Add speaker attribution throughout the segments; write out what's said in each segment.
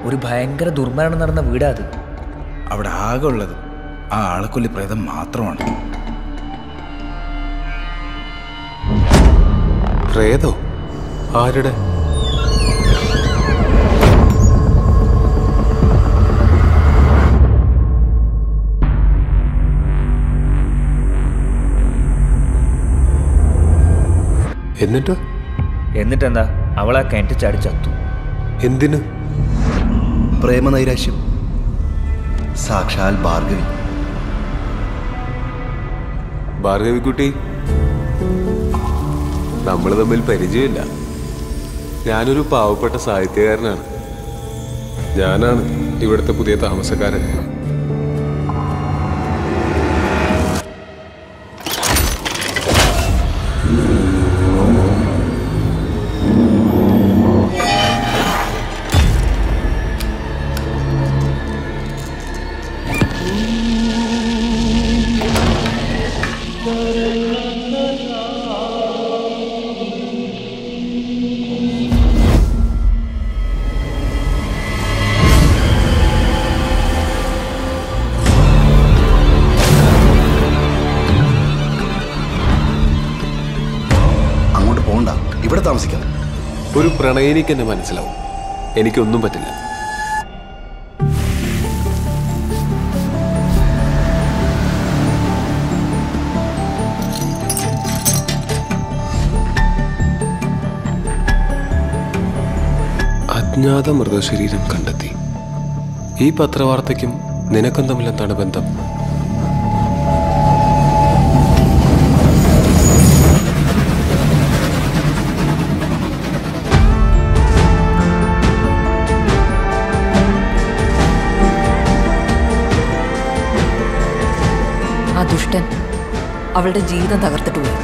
Speaker 1: ഒരു ഭയങ്കര ദുർമരണം നടന്ന വീടാ അത്
Speaker 2: അവിടെ ആകെ ഉള്ളത് ആ ആളക്കൊല്ലി പ്രേതം മാത്രമാണ്
Speaker 3: പ്രേതോ ആരുടെ എന്നിട്ട്
Speaker 1: എന്നിട്ടെന്താ അവളെ കിണറ്റ് ചാടി ചത്തു
Speaker 3: എന്തിന്
Speaker 4: പ്രേമനൈരാശ്യം സാക്ഷാൽ ഭാർഗവി
Speaker 3: ഭാർഗവിക്കുട്ടി നമ്മൾ തമ്മിൽ പരിചയമില്ല ഞാനൊരു പാവപ്പെട്ട സാഹിത്യകാരനാണ് ഞാനാണ് ഇവിടുത്തെ പുതിയ താമസക്കാരൻ
Speaker 4: അങ്ങോട്ട് പോകണ്ട ഇവിടെ താമസിക്കാം
Speaker 3: ഒരു പ്രണയിനിക്ക് എന്നെ മനസ്സിലാവും എനിക്കൊന്നും പറ്റില്ല അജ്ഞാത മൃതശരീരം കണ്ടെത്തി ഈ പത്രവാർത്തയ്ക്കും നിനക്കും തമ്മിൽ എന്താണ് ബന്ധം
Speaker 5: ആ ദുഷ്ടൻ അവളുടെ ജീവിതം തകർത്തിട്ട് പോയി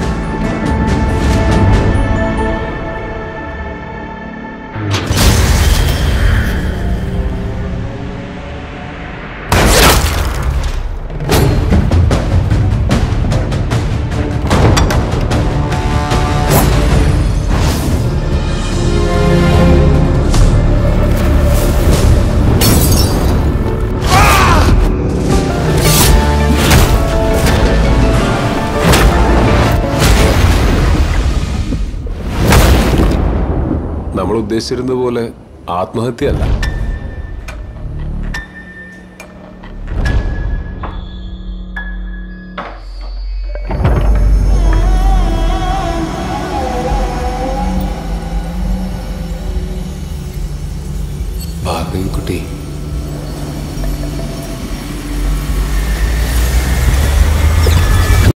Speaker 3: നമ്മൾ ഉദ്ദേശിച്ചിരുന്ന പോലെ ആത്മഹത്യയല്ല ഭാർഗവിക്കുട്ടി